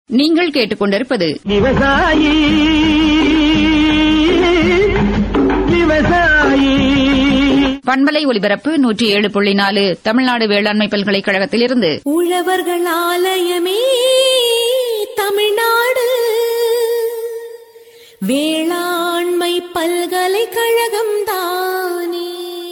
நீங்கள் கேட்டுக்கொண்டிருப்பது விவசாயி விவசாயி பண்பலை ஒலிபரப்பு நூற்றி ஏழு புள்ளி நாலு தமிழ்நாடு வேளாண்மை பல்கலைக்கழகத்திலிருந்து உழவர்கள் ஆலயமே தமிழ்நாடு வேளாண்மை பல்கலைக்கழகம் தானே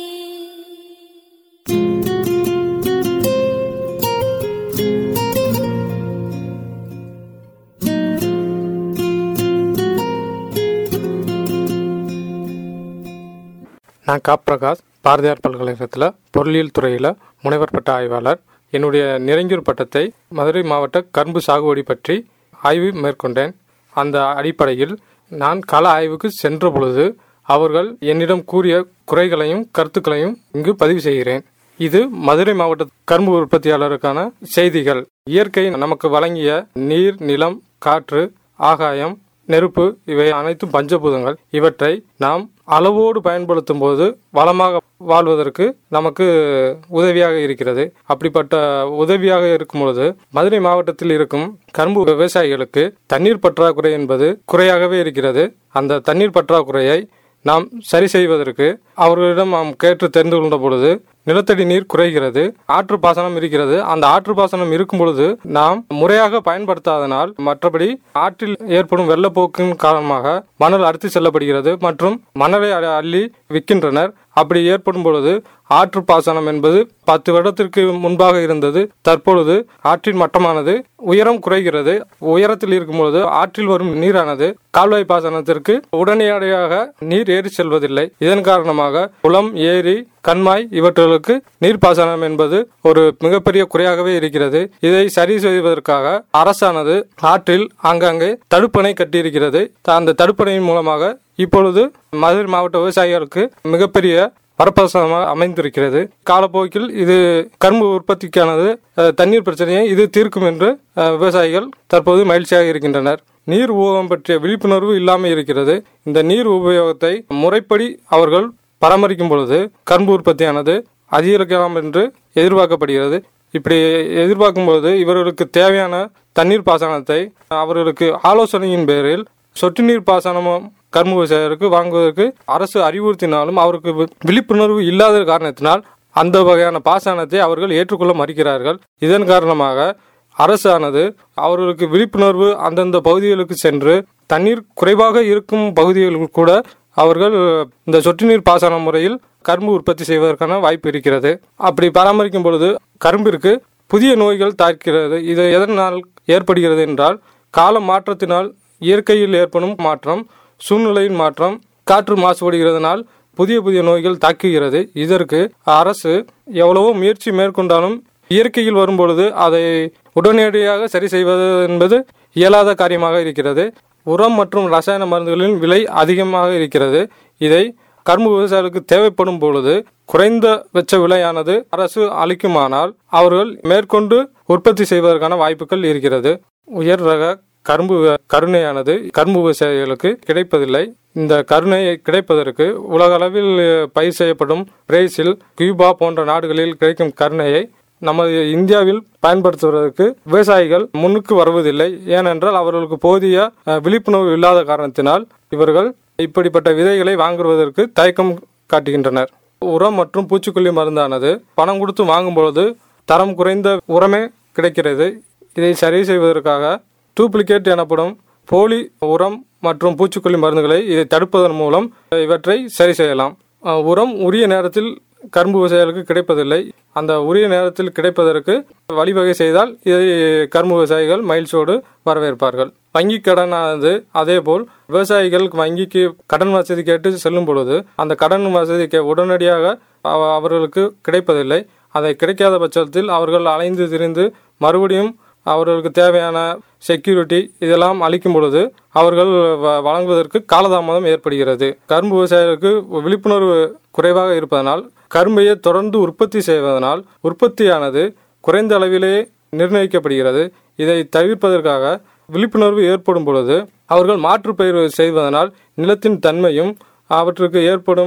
நான் கா பிரகாஷ் பாரதியார் பல்கலைக்கழகத்தில் பொருளியல் துறையில் முனைவர் பட்ட ஆய்வாளர் என்னுடைய நிறைஞ்சூர் பட்டத்தை மதுரை மாவட்ட கரும்பு சாகுபடி பற்றி ஆய்வு மேற்கொண்டேன் அந்த அடிப்படையில் நான் கள ஆய்வுக்கு சென்ற பொழுது அவர்கள் என்னிடம் கூறிய குறைகளையும் கருத்துக்களையும் இங்கு பதிவு செய்கிறேன் இது மதுரை மாவட்ட கரும்பு உற்பத்தியாளருக்கான செய்திகள் இயற்கை நமக்கு வழங்கிய நீர் நிலம் காற்று ஆகாயம் நெருப்பு இவை அனைத்தும் பஞ்சபூதங்கள் இவற்றை நாம் அளவோடு பயன்படுத்தும் போது வளமாக வாழ்வதற்கு நமக்கு உதவியாக இருக்கிறது அப்படிப்பட்ட உதவியாக இருக்கும் பொழுது மதுரை மாவட்டத்தில் இருக்கும் கரும்பு விவசாயிகளுக்கு தண்ணீர் பற்றாக்குறை என்பது குறையாகவே இருக்கிறது அந்த தண்ணீர் பற்றாக்குறையை நாம் சரி செய்வதற்கு அவர்களிடம் நாம் கேட்டு தெரிந்து கொண்ட பொழுது நிலத்தடி நீர் குறைகிறது ஆற்று பாசனம் இருக்கிறது அந்த ஆற்று பாசனம் இருக்கும் பொழுது நாம் முறையாக பயன்படுத்தாதனால் மற்றபடி ஆற்றில் ஏற்படும் வெள்ளப்போக்கின் காரணமாக மணல் அறுத்து செல்லப்படுகிறது மற்றும் மணலை அ- அள்ளி விற்கின்றனர் அப்படி ஏற்படும் பொழுது ஆற்று பாசனம் என்பது பத்து வருடத்திற்கு முன்பாக இருந்தது தற்பொழுது ஆற்றின் மட்டமானது உயரம் குறைகிறது உயரத்தில் இருக்கும் பொழுது ஆற்றில் வரும் நீரானது கால்வாய் பாசனத்திற்கு உடனடியாக நீர் ஏறி செல்வதில்லை இதன் காரணமாக குளம் ஏரி கண்மாய் இவற்றுகளுக்கு நீர்ப்பாசனம் என்பது ஒரு மிகப்பெரிய குறையாகவே இருக்கிறது இதை சரி செய்வதற்காக அரசானது ஆற்றில் ஆங்காங்கே தடுப்பணை கட்டியிருக்கிறது அந்த தடுப்பணையின் மூலமாக இப்பொழுது மதுரை மாவட்ட விவசாயிகளுக்கு மிகப்பெரிய வரப்பிரசாதமாக அமைந்திருக்கிறது காலப்போக்கில் இது கரும்பு உற்பத்திக்கானது அஹ், தண்ணீர் பிரச்சனையை இது தீர்க்கும் என்று அஹ், விவசாயிகள் தற்போது மகிழ்ச்சியாக இருக்கின்றனர் நீர் உபயோகம் பற்றிய விழிப்புணர்வு இல்லாமல் இருக்கிறது இந்த நீர் உபயோகத்தை முறைப்படி அவர்கள் பராமரிக்கும் பொழுது கரும்பு உற்பத்தியானது அதிகரிக்கலாம் என்று எதிர்பார்க்கப்படுகிறது இப்படி எதிர்பார்க்கும் பொழுது இவர்களுக்கு தேவையான தண்ணீர் பாசனத்தை அவர்களுக்கு ஆலோசனையின் பேரில் சொட்டு நீர் பாசனமும் கரும்பு விவசாயிகளுக்கு வாங்குவதற்கு அரசு அறிவுறுத்தினாலும் அவருக்கு வி- விழிப்புணர்வு இல்லாத காரணத்தினால் அந்த வகையான பாசனத்தை அவர்கள் ஏற்றுக்கொள்ள மறுக்கிறார்கள் இதன் காரணமாக அரசானது அவர்களுக்கு விழிப்புணர்வு அந்தந்த பகுதிகளுக்கு சென்று தண்ணீர் குறைவாக இருக்கும் பகுதிகளில் கூட அவர்கள் இந்த சொட்டு நீர் பாசன முறையில் கரும்பு உற்பத்தி செய்வதற்கான வாய்ப்பு இருக்கிறது அப்படி பராமரிக்கும் பொழுது கரும்பிற்கு புதிய நோய்கள் தாக்கிறது இது எதனால் ஏற்படுகிறது என்றால் கால மாற்றத்தினால் இயற்கையில் ஏற்படும் மாற்றம் சூழ்நிலையின் மாற்றம் காற்று மாசுபடுகிறதுனால் புதிய புதிய நோய்கள் தாக்குகிறது இதற்கு அரசு எவ்வளவோ முயற்சி மேற்கொண்டாலும் இயற்கையில் வரும்பொழுது அதை உடனடியாக சரி செய்வது என்பது இயலாத காரியமாக இருக்கிறது உரம் மற்றும் ரசாயன மருந்துகளின் விலை அதிகமாக இருக்கிறது இதை கரும்பு விவசாயிகளுக்கு தேவைப்படும் பொழுது குறைந்தபட்ச விலையானது அரசு அளிக்குமானால் அவர்கள் மேற்கொண்டு உற்பத்தி செய்வதற்கான வாய்ப்புகள் இருக்கிறது உயர் ரக கரும்பு வ- கருணையானது கரும்பு விவசாயிகளுக்கு கிடைப்பதில்லை இந்த கருணை கிடைப்பதற்கு உலக அளவில் அஹ், பயிர் செய்யப்படும் பிரேசில் கியூபா போன்ற நாடுகளில் கிடைக்கும் கருணையை நமது இந்தியாவில் பயன்படுத்துவதற்கு விவசாயிகள் முன்னுக்கு வருவதில்லை ஏனென்றால் அவர்களுக்கு போதிய அஹ், விழிப்புணர்வு இல்லாத காரணத்தினால் இவர்கள் இப்படிப்பட்ட விதைகளை வாங்குவதற்கு தயக்கம் காட்டுகின்றனர் உரம் மற்றும் பூச்சிக்கொல்லி மருந்தானது பணம் கொடுத்து வாங்கும் பொழுது தரம் குறைந்த உரமே கிடைக்கிறது இதை சரி செய்வதற்காக டூப்ளிகேட் எனப்படும் போலி உரம் மற்றும் பூச்சிக்கொல்லி மருந்துகளை இதை தடுப்பதன் மூலம் இவற்றை சரி செய்யலாம் அஹ், உரம் உரிய நேரத்தில் கரும்பு விவசாயிகளுக்கு கிடைப்பதில்லை அந்த உரிய நேரத்தில் கிடைப்பதற்கு வழிவகை செய்தால் இதை கரும்பு விவசாயிகள் மகிழ்ச்சியோடு வரவேற்பார்கள் வங்கி கடனானது அதேபோல் விவசாயிகள் வங்கிக்கு கடன் வசதி கேட்டு செல்லும் பொழுது அந்த கடன் வசதி கே- உடனடியாக அவ- அவர்களுக்கு கிடைப்பதில்லை அதை கிடைக்காத பட்சத்தில் அவர்கள் அலைந்து திரிந்து மறுபடியும் அவர்களுக்கு தேவையான செக்யூரிட்டி இதெல்லாம் அளிக்கும் பொழுது அவர்கள் வ- வழங்குவதற்கு காலதாமதம் ஏற்படுகிறது கரும்பு விவசாயிகளுக்கு விழிப்புணர்வு குறைவாக இருப்பதனால் கரும்பையை தொடர்ந்து உற்பத்தி செய்வதனால் உற்பத்தியானது குறைந்த அளவிலே நிர்ணயிக்கப்படுகிறது இதை தவிர்ப்பதற்காக விழிப்புணர்வு ஏற்படும் பொழுது அவர்கள் மாற்றுப் பயிர் செய்வதனால் நிலத்தின் தன்மையும் அவற்றுக்கு ஏற்படும்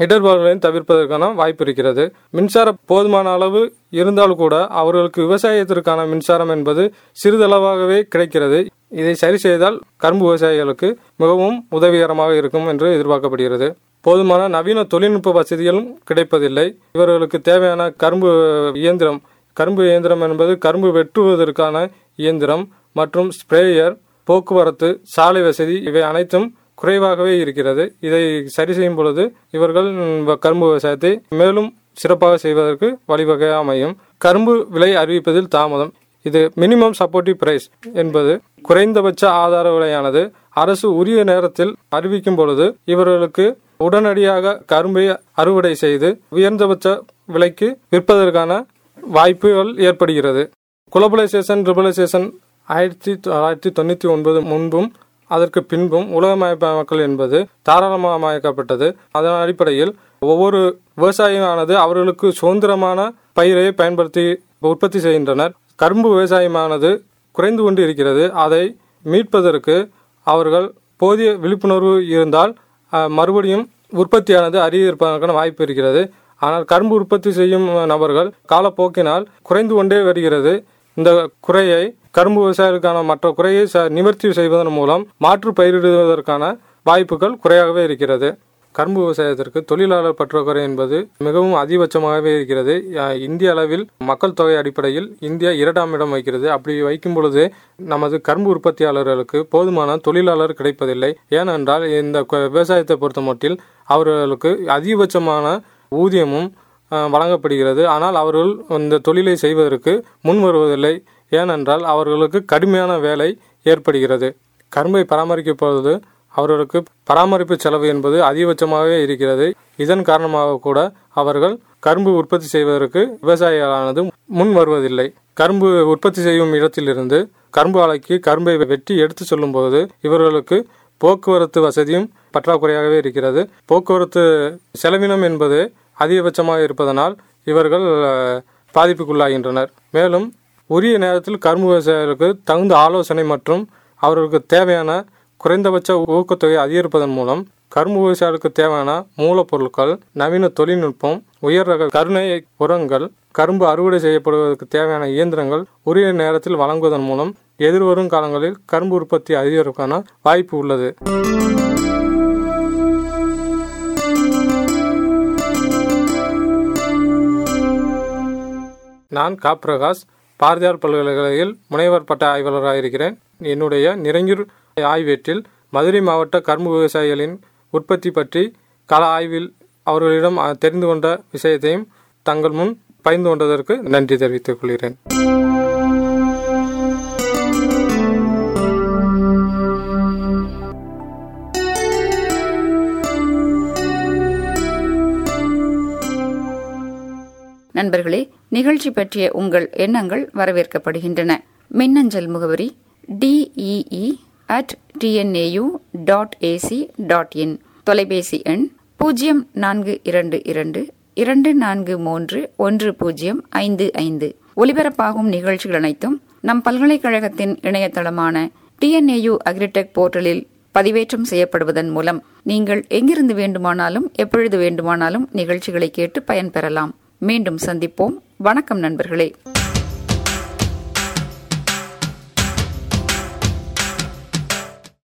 இடர்பாடுகளையும் தவிர்ப்பதற்கான வாய்ப்பு இருக்கிறது மின்சார போதுமான அளவு இருந்தால் கூட அவர்களுக்கு விவசாயத்திற்கான மின்சாரம் என்பது சிறிதளவாகவே கிடைக்கிறது இதை சரி செய்தால் கரும்பு விவசாயிகளுக்கு மிகவும் உதவிகரமாக இருக்கும் என்று எதிர்பார்க்கப்படுகிறது போதுமான நவீன தொழில்நுட்ப வசதிகளும் கிடைப்பதில்லை இவர்களுக்கு தேவையான கரும்பு இயந்திரம் கரும்பு இயந்திரம் என்பது கரும்பு வெட்டுவதற்கான இயந்திரம் மற்றும் ஸ்ப்ரேயர் போக்குவரத்து சாலை வசதி இவை அனைத்தும் குறைவாகவே இருக்கிறது இதை சரி செய்யும் பொழுது இவர்கள் ம், கரும்பு விவசாயத்தை மேலும் சிறப்பாக செய்வதற்கு வழிவகை அமையும் கரும்பு விலை அறிவிப்பதில் தாமதம் இது மினிமம் சப்போர்ட்டிவ் பிரைஸ் என்பது குறைந்தபட்ச ஆதார விலையானது அரசு உரிய நேரத்தில் அறிவிக்கும் பொழுது இவர்களுக்கு உடனடியாக கரும்பை அறுவடை செய்து உயர்ந்தபட்ச விலைக்கு விற்பதற்கான வாய்ப்புகள் ஏற்படுகிறது குளோபலைசேஷன் ரிபலைசேஷன் ஆயிரத்தி தொள்ளாயிரத்தி தொண்ணூற்றி ஒன்பது முன்பும் அதற்கு பின்பும் உலகமயமாக்கல் என்பது தாராளமயமாக்கப்பட்டது அதன் அடிப்படையில் ஒவ்வொரு விவசாயியானது அவர்களுக்கு சுதந்திரமான பயிரை பயன்படுத்தி உற்பத்தி செய்கின்றனர் கரும்பு விவசாயமானது குறைந்து கொண்டு இருக்கிறது அதை மீட்பதற்கு அவர்கள் போதிய விழிப்புணர்வு இருந்தால் அஹ், மறுபடியும் உற்பத்தியானது அதிகரிப்பதற்கான வாய்ப்பு இருக்கிறது ஆனால் கரும்பு உற்பத்தி செய்யும் நபர்கள் காலப்போக்கினால் குறைந்து கொண்டே வருகிறது இந்த குறையை கரும்பு விவசாயிகளுக்கான மற்ற குறையை ச- நிவர்த்தி செய்வதன் மூலம் மாற்று பயிரிடுவதற்கான வாய்ப்புகள் குறையாகவே இருக்கிறது கரும்பு விவசாயத்திற்கு தொழிலாளர் பற்றாக்குறை என்பது மிகவும் அதிகபட்சமாகவே இருக்கிறது அஹ், இந்திய அளவில் மக்கள் தொகை அடிப்படையில் இந்தியா இரண்டாம் இடம் வைக்கிறது அப்படி வைக்கும் பொழுது நமது கரும்பு உற்பத்தியாளர்களுக்கு போதுமான தொழிலாளர் கிடைப்பதில்லை ஏனென்றால் இந்த கு- விவசாயத்தை பொறுத்தமட்டில் அவர்களுக்கு அதிகபட்சமான ஊதியமும் அஹ், வழங்கப்படுகிறது ஆனால் அவர்கள் இந்த தொழிலை செய்வதற்கு முன் வருவதில்லை ஏனென்றால் அவர்களுக்கு கடுமையான வேலை ஏற்படுகிறது கரும்பை பராமரிக்கும் பொழுது அவர்களுக்கு பராமரிப்பு செலவு என்பது அதிகபட்சமாகவே இருக்கிறது இதன் காரணமாக கூட அவர்கள் கரும்பு உற்பத்தி செய்வதற்கு விவசாயிகளானது முன் வருவதில்லை கரும்பு உற்பத்தி செய்யும் இடத்திலிருந்து கரும்பு ஆலைக்கு கரும்பை வெட்டி எடுத்து செல்லும்போது இவர்களுக்கு போக்குவரத்து வசதியும் பற்றாக்குறையாகவே இருக்கிறது போக்குவரத்து செலவினம் என்பது அதிகபட்சமாக இருப்பதனால் இவர்கள் அஹ், பாதிப்புக்குள்ளாகின்றனர் மேலும் உரிய நேரத்தில் கரும்பு விவசாயிகளுக்கு தகுந்த ஆலோசனை மற்றும் அவர்களுக்கு தேவையான குறைந்தபட்ச ஊக்கத்தொகை அதிகரிப்பதன் மூலம் கரும்பு விவசாயிகளுக்கு தேவையான மூலப்பொருட்கள் நவீன தொழில்நுட்பம் உயர் ரக கருணை உரங்கள் கரும்பு அறுவடை செய்யப்படுவதற்கு தேவையான இயந்திரங்கள் உரிய நேரத்தில் வழங்குவதன் மூலம் எதிர்வரும் காலங்களில் கரும்பு உற்பத்தி அதிகரிப்பதற்கான வாய்ப்பு உள்ளது நான் கா பிரகாஷ் பாரதியார் பல்கலைக்கழகத்தில் முனைவர் பட்ட ஆய்வாளராக இருக்கிறேன் என்னுடைய நிறங்கூர் ஆய்வேட்டில் மதுரை மாவட்ட கரும்பு விவசாயிகளின் உற்பத்தி பற்றி கள ஆய்வில் அவர்களிடம் அஹ், தெரிந்து கொண்ட விஷயத்தையும் தங்கள் முன் பகிர்ந்து கொண்டதற்கு நன்றி தெரிவித்துக் கொள்கிறேன் நண்பர்களே நிகழ்ச்சி பற்றிய உங்கள் எண்ணங்கள் வரவேற்கப்படுகின்றன மின்னஞ்சல் முகவரி D E E at T N A U dot A C dot in தொலைபேசி எண் பூஜ்ஜியம் நான்கு இரண்டு இரண்டு இரண்டு நான்கு மூன்று ஒன்று பூஜ்ஜியம் ஐந்து ஐந்து ஒலிபரப்பாகும் நிகழ்ச்சிகள் அனைத்தும் நம் பல்கலைக்கழகத்தின் இணையதளமான டிஎன்ஏயு அக்ரிடெக் போர்ட்டலில் பதிவேற்றம் செய்யப்படுவதன் மூலம் நீங்கள் எங்கிருந்து வேண்டுமானாலும் எப்பொழுது வேண்டுமானாலும் நிகழ்ச்சிகளை கேட்டு பயன்பெறலாம் மீண்டும் சந்திப்போம் வணக்கம் நண்பர்களே